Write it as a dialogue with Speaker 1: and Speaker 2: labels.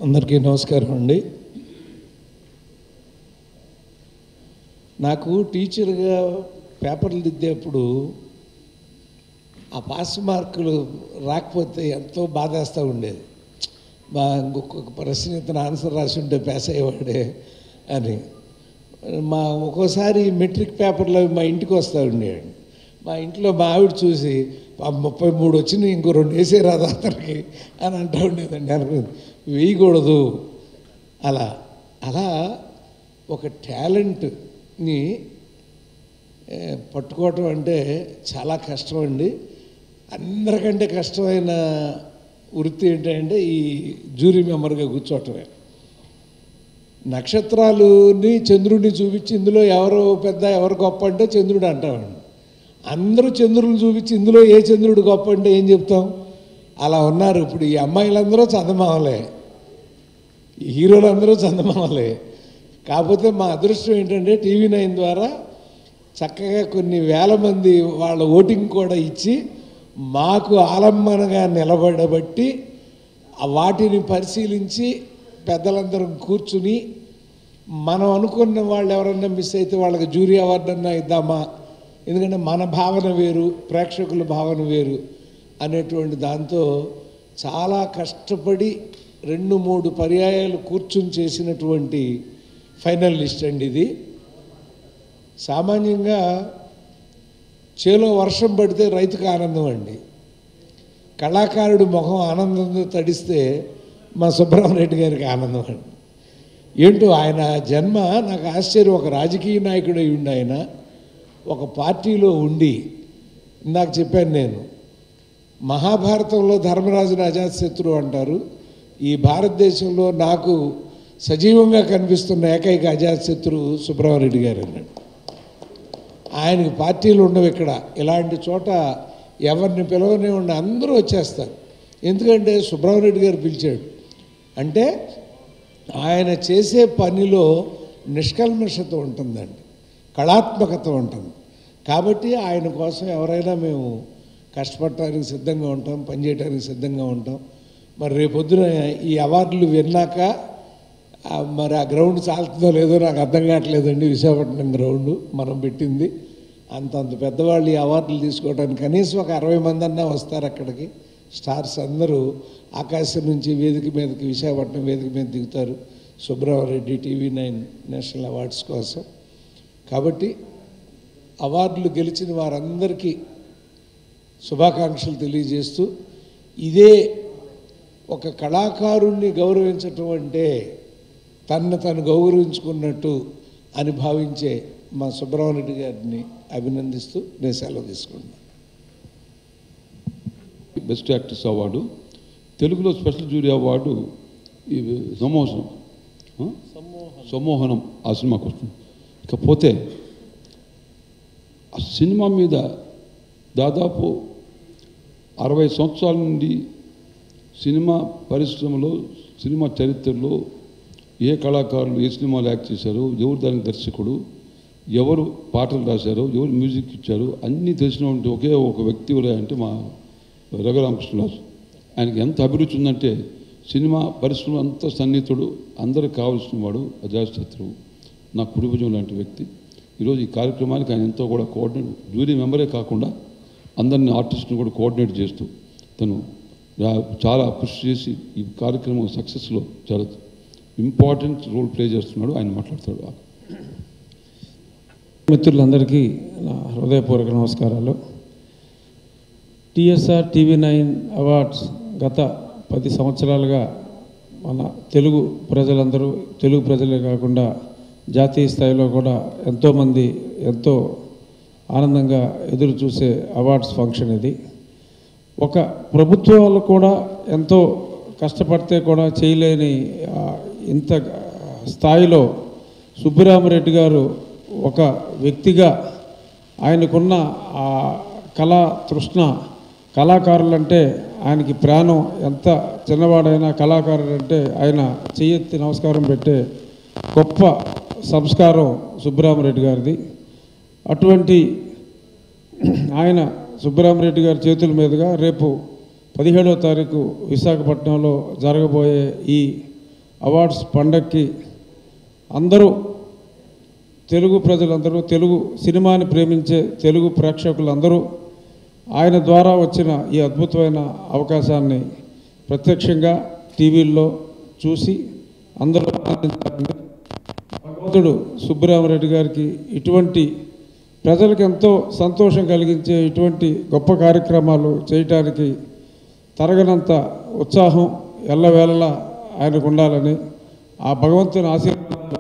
Speaker 1: అందరికీ నమస్కారం అండి నాకు టీచర్గా పేపర్లు దిద్దేప్పుడు ఆ పాస్ మార్కులు రాకపోతే ఎంతో బాధేస్తూ ఉండేది మా ఇంకొక ప్రశ్న ఇతను ఆన్సర్ రాసి ఉంటే పాస్ అయ్యేవాడే అని మా ఒక్కోసారి మెట్రిక్ పేపర్లో మా ఇంటికి వస్తూ ఉండేవాడు మా ఇంట్లో మా ఆవిడ చూసి "ఆ ముప్పై మూడు వచ్చినాయి ఇంకో రెండు వేసే రాదు అతనికి అని అంటూ ఉండేదండి అనుకుంది వేయకూడదు అలా అలా ఒక టాలెంట్ని ఏ, పట్టుకోవటం అంటే చాలా కష్టం అండి అందరికంటే కష్టమైన వృత్తి ఏంటంటే ఈ జూరీ మెంబర్గా కూర్చోవటమే నక్షత్రాలుని చంద్రుడిని చూపించి ఇందులో ఎవరు పెద్ద ఎవరు గొప్ప అంటే చంద్రుడు అంటామండి అందరూ చంద్రుడిని చూపించి ఇందులో ఏ చంద్రుడు గొప్ప అంటే ఏం చెప్తాం అలా ఉన్నారు ఇప్పుడు ఈ అమ్మాయిలందరూ చందమామలే ఈ హీరోలందరూ చందమామలే కాకపోతే మా అదృష్టం ఏంటంటే టీవీ నైన్ ద్వారా చక్కగా కొన్ని వేల మంది వాళ్ళ ఓటింగ్ కూడా ఇచ్చి మాకు ఆలంబనగా నిలబడబట్టి ఆ వాటిని పరిశీలించి పెద్దలందరం కూర్చుని మనం అనుకున్న వాళ్ళు ఎవరన్నా మిస్ అయితే వాళ్ళకి జూరీ అవార్డు అన్నా ఇద్దామా ఎందుకంటే మన భావన వేరు ప్రేక్షకుల భావన వేరు అనేటువంటి దాంతో చాలా కష్టపడి రెండు మూడు పర్యాయాలు కూర్చుని చేసినటువంటి ఫైనల్ లిస్ట్ అండి ఇది సామాన్యంగా చేలో వర్షం పడితే రైతుకు ఆనందం అండి కళాకారుడు ముఖం ఆనందంతో తడిస్తే మా సుబ్రహ్మరెడ్డి గారికి ఆనందం అండి ఏంటో ఆయన జన్మ నాకు ఆశ్చర్యం ఒక రాజకీయ నాయకుడు అయి ఉండి ఆయన ఒక పార్టీలో ఉండి ఇందాక చెప్పాను నేను మహాభారతంలో ధర్మరాజుని అజాతశత్రువు అంటారు ఈ భారతదేశంలో నాకు సజీవంగా కనిపిస్తున్న ఏకైక అజాతశత్రువు సుబ్రహ్మరెడ్డి గారు అన్నాడు ఆయనకి పార్టీలు ఉండవు ఇక్కడ ఇలాంటి చోట ఎవరిని పిలవనే ఉండి అందరూ వచ్చేస్తారు ఎందుకంటే సుబ్రహ్మరెడ్డి గారు పిలిచాడు అంటే ఆయన చేసే పనిలో నిష్కల్మషత ఉంటుందండి కళాత్మకత ఉంటుంది కాబట్టి ఆయన కోసం ఎవరైనా మేము కష్టపడటానికి సిద్ధంగా ఉంటాం పనిచేయడానికి సిద్ధంగా ఉంటాం మరి రేపొద్దున ఈ అవార్డులు విన్నాక ఆ, మరి ఆ గ్రౌండ్ చాలుతుందో లేదో నాకు అర్థం కావట్లేదండి విశాఖపట్నం గ్రౌండ్ మనం పెట్టింది అంతంత పెద్దవాళ్ళు ఈ అవార్డులు తీసుకోవడానికి కనీసం ఒక అరవై మంది అన్నా వస్తారు అక్కడికి స్టార్స్ అందరూ ఆకాశం నుంచి వేదిక మీదకి విశాఖపట్నం వేదిక మీద దిగుతారు Subrahma Reddy TV nine national awards కోసం కాబట్టి అవార్డులు గెలిచిన వారందరికీ శుభాకాంక్షలు తెలియజేస్తూ ఇదే ఒక కళాకారుణ్ణి గౌరవించటం అంటే తన్ను తను గౌరవించుకున్నట్టు అని భావించే మా సుబ్రహ్మణ్యుడి గారిని అభినందిస్తూ నేను సెలవు తీసుకుంటున్నాను
Speaker 2: బెస్ట్ యాక్ట్రెస్ అవార్డు తెలుగులో స్పెషల్ జూరీ అవార్డు ఈ సమోహనం ఆ? సమ్మోహనం ఆ సినిమాకి వస్తుంది ఇకపోతే ఆ సినిమా మీద దాదాపు అరవై సంవత్సరాల నుండి సినిమా పరిశ్రమలో సినిమా చరిత్రలో ఏ కళాకారులు ఏ సినిమాలు యాక్ట్ చేశారు ఎవరు దానికి దర్శకుడు ఎవరు పాటలు రాశారు ఎవరు మ్యూజిక్ ఇచ్చారు అన్నీ తెలిసినటువంటి ఒకే ఒక వ్యక్తి ఎవరు అంటే మా రఘురామకృష్ణరాజు ఆయనకి ఎంత అభిరుచి ఉందంటే సినిమా పరిశ్రమ అంత సన్నిహితుడు అందరికి కావాల్సిన వాడు అజాశత్రువు నా కుటుంబం లాంటి వ్యక్తి ఈరోజు ఈ కార్యక్రమానికి ఆయన ఎంతో కూడా కోఆర్డినేట్ జ్యూరీ మెంబరే కాకుండా అందరిని ఆర్టిస్ట్ని కూడా కోఆర్డినేట్ చేస్తూ తను రా- చాలా కృషి చేసి ఈ కార్యక్రమం సక్సెస్లో చాలా ఇంపార్టెంట్ రోల్ ప్లే చేస్తున్నాడు ఆయన మాట్లాడతాడు
Speaker 3: మిత్రులందరికీ నా హృదయపూర్వక నమస్కారాలు టిఎస్ఆర్ టీవీ నైన్ అవార్డ్స్ గత పది సంవత్సరాలుగా మన తెలుగు ప్రజలందరూ తెలుగు ప్రజలే కాకుండా జాతీయ స్థాయిలో కూడా ఎంతోమంది ఎంతో ఆనందంగా ఎదురు చూసే అవార్డ్స్ ఫంక్షన్ ఇది ఒక ప్రభుత్వాలు కూడా ఎంతో కష్టపడితే కూడా చేయలేని ఆ, ఇంత స్థాయిలో సుబ్బిరామరెడ్డి గారు ఒక వ్యక్తిగా ఆయనకున్న ఆ కళా తృష్ణ కళాకారులంటే ఆయనకి ప్రాణం ఎంత చిన్నవాడైనా కళాకారుడు అంటే ఆయన చెయ్యెత్తి నమస్కారం పెట్టే గొప్ప సంస్కారం సుబ్బరామరెడ్డి గారిది అటువంటి ఆయన సుబ్బరామరెడ్డి గారి చేతుల మీదుగా రేపు పదిహేడవ తారీఖు విశాఖపట్నంలో జరగబోయే ఈ అవార్డ్స్ పండక్కి అందరూ తెలుగు ప్రజలందరూ తెలుగు సినిమాని ప్రేమించే తెలుగు ప్రేక్షకులందరూ ఆయన ద్వారా వచ్చిన ఈ అద్భుతమైన అవకాశాన్ని ప్రత్యక్షంగా టీవీల్లో చూసి అందరూ ఆనందించాలని భగవంతుడు సుబ్బరామరెడ్డి గారికి ఇటువంటి ప్రజలకు ఎంతో సంతోషం కలిగించే ఇటువంటి గొప్ప కార్యక్రమాలు చేయటానికి తరగనంత ఉత్సాహం ఎల్లవేళలా ఆయనకు ఉండాలని ఆ భగవంతుని ఆశీర్వాదాలు